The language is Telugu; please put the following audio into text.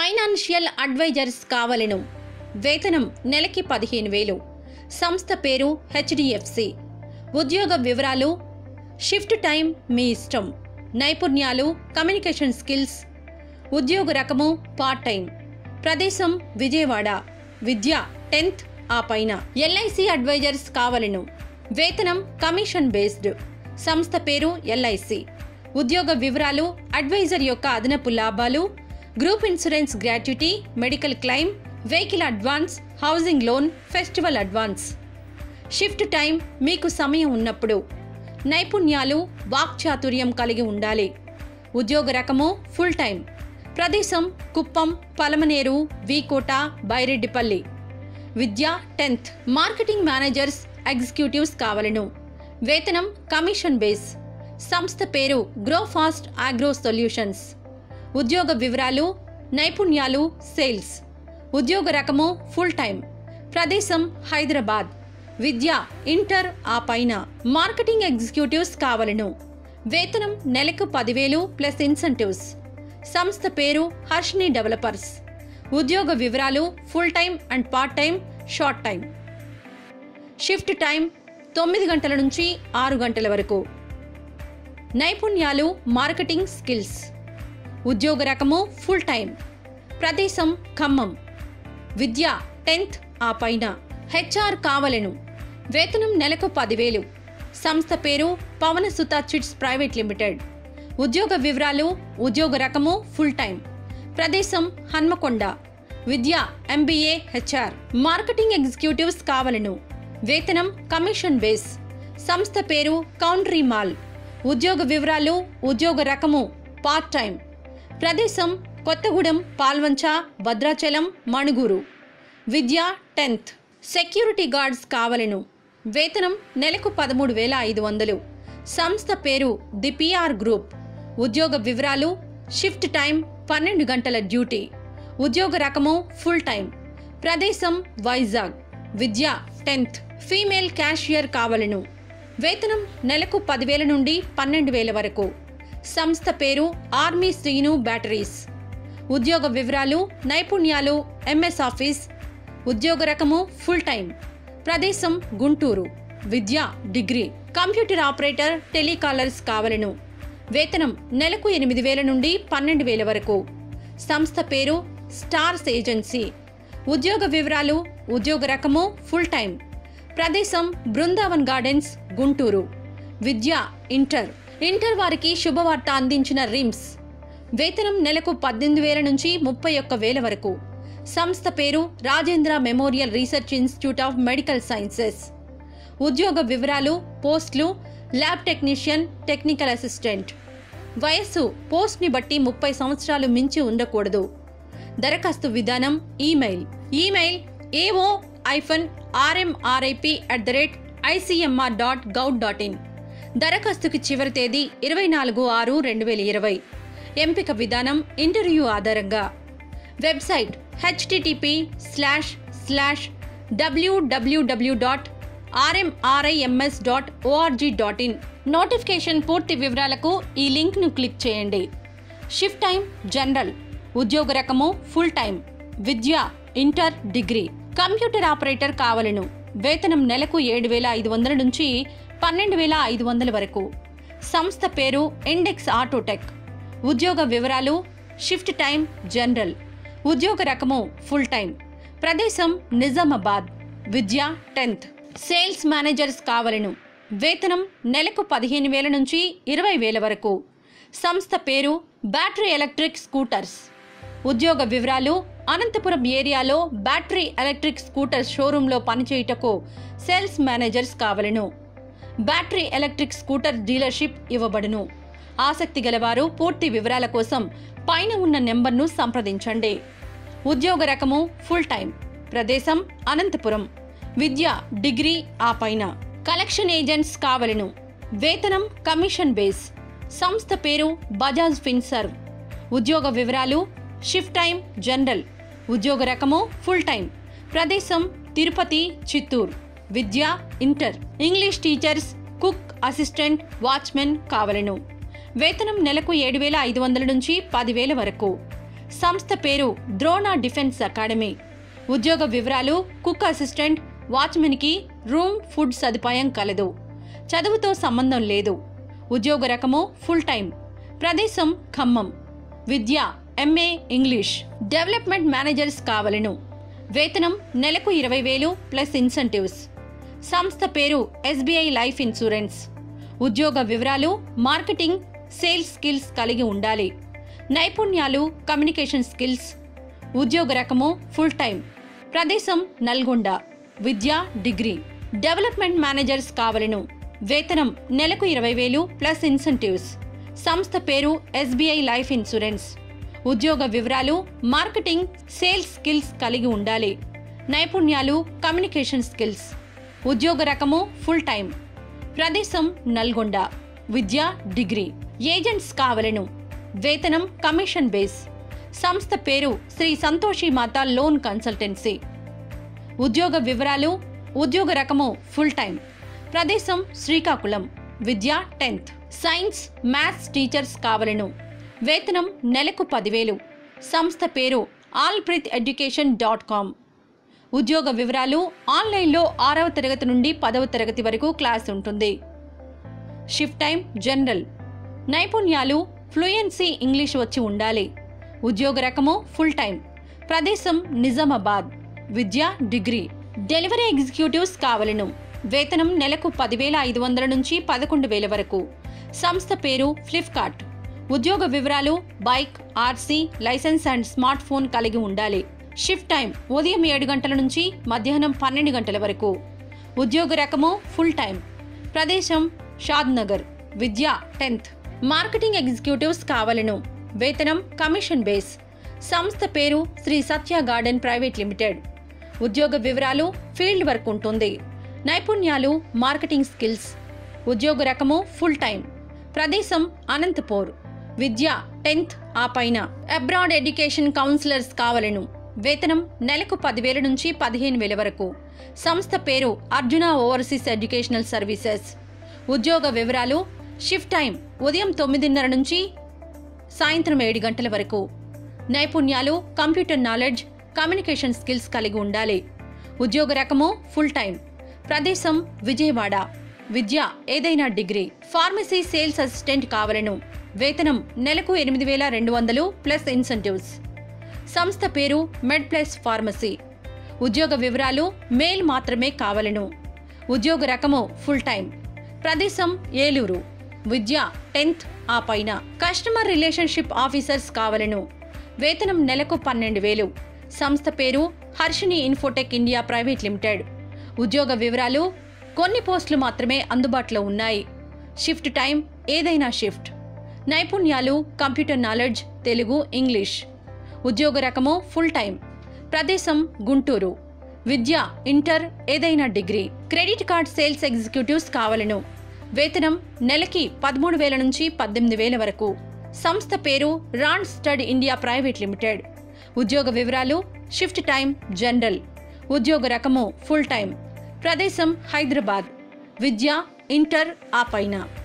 ఫైనాన్షియల్ అడ్వైజర్స్ కావలెను వేతనం నెలకి పదిహేను వేలు సంస్థ పేరు హెచ్డిఎఫ్సి ఉద్యోగ వివరాలు షిఫ్ట్ టైం మీ ఇష్టం నైపుణ్యాలు కమ్యూనికేషన్ స్కిల్స్ ఉద్యోగ రకము పార్ట్ టైం ప్రదేశం విజయవాడ విద్య టెన్త్ ఆ పైన ఎల్ఐసి అడ్వైజర్స్ కావలెను వేతనం కమిషన్ బేస్డ్ సంస్థ పేరు ఎల్ఐసి ఉద్యోగ వివరాలు అడ్వైజర్ యొక్క అదనపు లాభాలు group insurance gratuity medical claim vehicle advance housing loan festival advance shift time మీకు సమయం ఉన్నప్పుడు నైపుణ్యాలు వాక్చాతుర్యం కలిగి ఉండాలి ఉద్యోగ రకము ఫుల్ టైం ప్రదేశం కుప్పం పలమనేరు వీకోట బైరెడ్డిపల్లి విద్య టెన్త్ మార్కెటింగ్ మేనేజర్స్ ఎగ్జిక్యూటివ్స్ కావలను వేతనం కమిషన్ బేస్ సంస్థ పేరు గ్రో ఫాస్ట్ ఆగ్రో సొల్యూషన్స్ ఉద్యోగ వివరాలు నైపుణ్యాలు సేల్స్ ఉద్యోగ రకము ఫుల్ టైం ప్రదేశం హైదరాబాద్ విద్య ఇంటర్ ఆ పైన మార్కెటింగ్ ఎగ్జిక్యూటివ్స్ కావలను వేతనం నెలకు పదివేలు ప్లస్ ఇన్సెంటివ్స్ సంస్థ పేరు హర్షిని డెవలపర్స్ ఉద్యోగ వివరాలు full time and part time short time shift time తొమ్మిది గంటల నుంచి ఆరు గంటల వరకు నైపుణ్యాలు మార్కెటింగ్ స్కిల్స్ ఉద్యోగ రకము ఫుల్ టైం ప్రదేశం ఖమ్మం విద్య టెన్త్ ఆ పైన హెచ్ఆర్ కావలెను వేతనం నెలకు పదివేలు సంస్థ పేరు పవన సుత చిట్స్ ప్రైవేట్ లిమిటెడ్ ఉద్యోగ వివరాలు ఉద్యోగ రకము ఫుల్ టైం ప్రదేశం హన్మకొండ విద్య ఎంబీఏ హెచ్ఆర్ మార్కెటింగ్ ఎగ్జిక్యూటివ్స్ కావలను వేతనం కమిషన్ బేస్ సంస్థ పేరు కౌంట్రీ మాల్ ఉద్యోగ వివరాలు ఉద్యోగ రకము పార్ట్ టైం ప్రదేశం కొత్తగూడెం పాల్వంచ భద్రాచలం మణుగూరు విద్య టెన్త్ సెక్యూరిటీ గార్డ్స్ కావలెను వేతనం నెలకు పదమూడు వేల ఐదు వందలు సంస్థ పేరు ది పిఆర్ గ్రూప్ ఉద్యోగ వివరాలు షిఫ్ట్ టైం పన్నెండు గంటల డ్యూటీ ఉద్యోగ రకము ఫుల్ టైం ప్రదేశం వైజాగ్ విద్య టెన్త్ ఫీమేల్ క్యాషియర్ కావలెను వేతనం నెలకు పదివేల నుండి పన్నెండు వేల వరకు సంస్థ పేరు ఆర్మీ శ్రీను బ్యాటరీస్ ఉద్యోగ వివరాలు నైపుణ్యాలు ఎంఎస్ ఆఫీస్ ఉద్యోగ రకము ఫుల్ టైం ప్రదేశం గుంటూరు విద్య డిగ్రీ కంప్యూటర్ ఆపరేటర్ టెలికాలర్స్ కావలను వేతనం నెలకు ఎనిమిది వేల నుండి పన్నెండు వేల వరకు సంస్థ పేరు స్టార్స్ ఏజెన్సీ ఉద్యోగ వివరాలు ఉద్యోగ రకము ఫుల్ టైం ప్రదేశం బృందావన్ గార్డెన్స్ గుంటూరు విద్య ఇంటర్ ఇంటర్ వారికి శుభవార్త అందించిన రిమ్స్ వేతనం నెలకు పద్దెనిమిది వేల నుంచి ముప్పై ఒక్క వేల వరకు సంస్థ పేరు Rajendra Memorial Research Institute of Medical Sciences ఉద్యోగ వివరాలు పోస్టులు ల్యాబ్ టెక్నీషియన్ టెక్నికల్ అసిస్టెంట్ వయస్సు పోస్ట్ని బట్టి ముప్పై సంవత్సరాలు మించి ఉండకూడదు దరఖాస్తు విధానం email email AO hyphen RMRIP at the rate ICMR dot gov dot in దరఖాస్తుకి చివరి తేదీ ఇరవై నాలుగు ఆరు రెండు వేల ఇరవై ఎంపిక విధానం ఇంటర్వ్యూ ఆధారంగా website HTTP slash slash W W W dot RMRIMS dot ORG dot in notification పూర్తి వివరాలకు ఈ లింక్ను క్లిక్ చేయండి షిఫ్ట్ టైం జనరల్ ఉద్యోగ రకము ఫుల్ టైం విద్య ఇంటర్ డిగ్రీ కంప్యూటర్ ఆపరేటర్ కావలను వేతనం నెలకు ఏడు వేల ఐదు వందల నుంచి పన్నెండు వేల ఐదు వందల వరకు సంస్థ పేరు ఇండెక్స్ ఆటోటెక్ ఉద్యోగ వివరాలు షిఫ్ట్ టైం జనరల్ ఉద్యోగ రకము ఫుల్ టైం ప్రదేశం నిజామాబాద్ విద్య టెన్త్ సేల్స్ మేనేజర్స్ కావలను వేతనం నెలకు పదిహేను వేల నుంచి ఇరవై వేల వరకు సంస్థ పేరు బ్యాటరీ ఎలక్ట్రిక్ స్కూటర్స్ ఉద్యోగ వివరాలు అనంతపురం ఏరియాలో బ్యాటరీ ఎలక్ట్రిక్ స్కూటర్ షోరూంలో పనిచేయుటకు సేల్స్ మేనేజర్స్ కావలను బ్యాటరీ ఎలక్ట్రిక్ స్కూటర్ డీలర్షిప్ ఇవ్వబడును ఆసక్తి గలవారు పూర్తి వివరాల కోసం పైన ఉన్న నెంబర్ను సంప్రదించండి ఉద్యోగ రకము ఫుల్ టైం ప్రదేశం అనంతపురం విద్య డిగ్రీ ఆ పైన కలెక్షన్ ఏజెంట్స్ కావలను వేతనం కమిషన్ బేస్ సంస్థ పేరు బజాజ్ ఫిన్సర్వ్ ఉద్యోగ వివరాలు షిఫ్ట్ టైం జనరల్ ఉద్యోగ రకము ఫుల్ టైం ప్రదేశం తిరుపతి చిత్తూరు విద్య inter English teachers cook assistant watchmen కావలను వేతనం నెలకు ఏడు వేల ఐదు వందల నుంచి పదివేల వరకు సంస్థ పేరు ద్రోణ డిఫెన్స్ అకాడమీ ఉద్యోగ వివరాలు కుక్ అసిస్టెంట్ వాచ్మెన్కి రూమ్ ఫుడ్ సదుపాయం కలదు చదువుతో సంబంధం లేదు ఉద్యోగ రకము ఫుల్ టైం ప్రదేశం ఖమ్మం విద్య ఎంఏ ఇంగ్లీష్ డెవలప్మెంట్ మేనేజర్స్ కావలను వేతనం నెలకు ఇరవై వేలు ప్లస్ ఇన్సెంటివ్స్ సంస్థ పేరు ఎస్బీఐ లైఫ్ ఇన్సూరెన్స్ ఉద్యోగ వివరాలు మార్కెటింగ్ సేల్స్ స్కిల్స్ కలిగి ఉండాలి నైపుణ్యాలు కమ్యూనికేషన్ స్కిల్స్ ఉద్యోగ రకము ఫుల్ టైం ప్రదేశం నల్గొండ విద్య డిగ్రీ డెవలప్మెంట్ మేనేజర్స్ కావలను వేతనం నెలకు ఇరవై వేలు ప్లస్ ఇన్సెంటివ్స్ సంస్థ పేరు ఎస్బీఐ లైఫ్ ఇన్సూరెన్స్ ఉద్యోగ వివరాలు మార్కెటింగ్ సేల్స్ స్కిల్స్ కలిగి ఉండాలి నైపుణ్యాలు కమ్యూనికేషన్ స్కిల్స్ ఉద్యోగ రకము ఫుల్ టైం ప్రదేశం నల్గొండ విద్య డిగ్రీ ఏజెంట్స్ కావలను వేతనం కమిషన్ బేస్ సంస్థ పేరు శ్రీ సంతోషి మాత లోన్ కన్సల్టెన్సీ ఉద్యోగ వివరాలు ఉద్యోగ రకము ఫుల్ టైం ప్రదేశం శ్రీకాకుళం విద్య టెన్త్ సైన్స్ మ్యాథ్స్ టీచర్స్ కావలను వేతనం నెలకు పదివేలు సంస్థ పేరు ఆల్ప్రిత్ ఎడ్యుకేషన్ డాట్ కామ్ ఉద్యోగ వివరాలు ఆన్లైన్లో ఆరవ తరగతి నుండి పదవ తరగతి వరకు క్లాస్ ఉంటుంది షిఫ్ట్ టైం జనరల్ నైపుణ్యాలు ఫ్లూయెన్సీ ఇంగ్లీష్ వచ్చి ఉండాలి ఉద్యోగ రకము ఫుల్ టైం ప్రదేశం నిజామాబాద్ విద్య డిగ్రీ డెలివరీ ఎగ్జిక్యూటివ్స్ కావలను వేతనం నెలకు పదివేల ఐదు వందల నుంచి పదకొండు వేల వరకు సంస్థ పేరు ఫ్లిప్కార్ట్ ఉద్యోగ వివరాలు bike RC license and smart phone కలిగి ఉండాలి షిఫ్ట్ టైం ఉదయం ఏడు గంటల నుంచి మధ్యాహ్నం పన్నెండు గంటల వరకు ఉద్యోగ రకము ఫుల్ టైం ప్రదేశం షాద్ నగర్ విద్య టెన్త్ మార్కెటింగ్ ఎగ్జిక్యూటివ్స్ కావలను వేతనం కమిషన్ బేస్ సంస్థ పేరు Shri Satya Garden Private limited ఉద్యోగ వివరాలు ఫీల్డ్ వర్క్ ఉంటుంది నైపుణ్యాలు మార్కెటింగ్ స్కిల్స్ ఉద్యోగ రకము ఫుల్ టైం ప్రదేశం అనంతపూర్ విద్య టెన్త్ ఆ పైన అబ్రాడ్ ఎడ్యుకేషన్ కౌన్సిలర్స్ కావలను వేతనం నెలకు పదివేల నుంచి పదిహేను వేల వరకు సంస్థ పేరు అర్జున ఓవర్సీస్ ఎడ్యుకేషనల్ సర్వీసెస్ ఉద్యోగ వివరాలు షిఫ్ట్ టైం ఉదయం తొమ్మిదిన్నర నుంచి సాయంత్రం ఏడు గంటల వరకు నైపుణ్యాలు కంప్యూటర్ నాలెడ్జ్ కమ్యూనికేషన్ స్కిల్స్ కలిగి ఉండాలి ఉద్యోగ రకము ఫుల్ టైం ప్రదేశం విజయవాడ విద్య ఏదైనా డిగ్రీ ఫార్మసీ సేల్స్ అసిస్టెంట్ కావలను వేతనం నెలకు ఎనిమిది వేల రెండు వందలు ప్లస్ ఇన్సెంటివ్స్ సంస్థ పేరు మెడ్ ప్లస్ ఫార్మసీ ఉద్యోగ వివరాలు మెయిల్ మాత్రమే కావలను ఉద్యోగ రకము ఫుల్ టైం ప్రదేశం ఏలూరు విద్య టెన్త్ ఆ పైన కస్టమర్ రిలేషన్షిప్ ఆఫీసర్స్ కావలను వేతనం నెలకు పన్నెండు వేలు సంస్థ పేరు Harshini Infotech India private limited ఉద్యోగ వివరాలు కొన్ని పోస్టులు మాత్రమే అందుబాటులో ఉన్నాయి షిఫ్ట్ టైం ఏదైనా షిఫ్ట్ నైపుణ్యాలు కంప్యూటర్ నాలెడ్జ్ తెలుగు ఇంగ్లీష్ ఉద్యోగ రకము ఫుల్ టైం ప్రదేశం గుంటూరు విద్య ఇంటర్ ఏదైనా degree credit card sales executives కావలను వేతనం నెలకి పదమూడు వేల నుంచి పద్దెనిమిది వేల వరకు సంస్థ పేరు Randstad India private limited ఉద్యోగ వివరాలు షిఫ్ట్ టైం జనరల్ ఉద్యోగ రకము ఫుల్ టైం ప్రదేశం హైదరాబాద్ విద్య ఇంటర్ ఆ పైన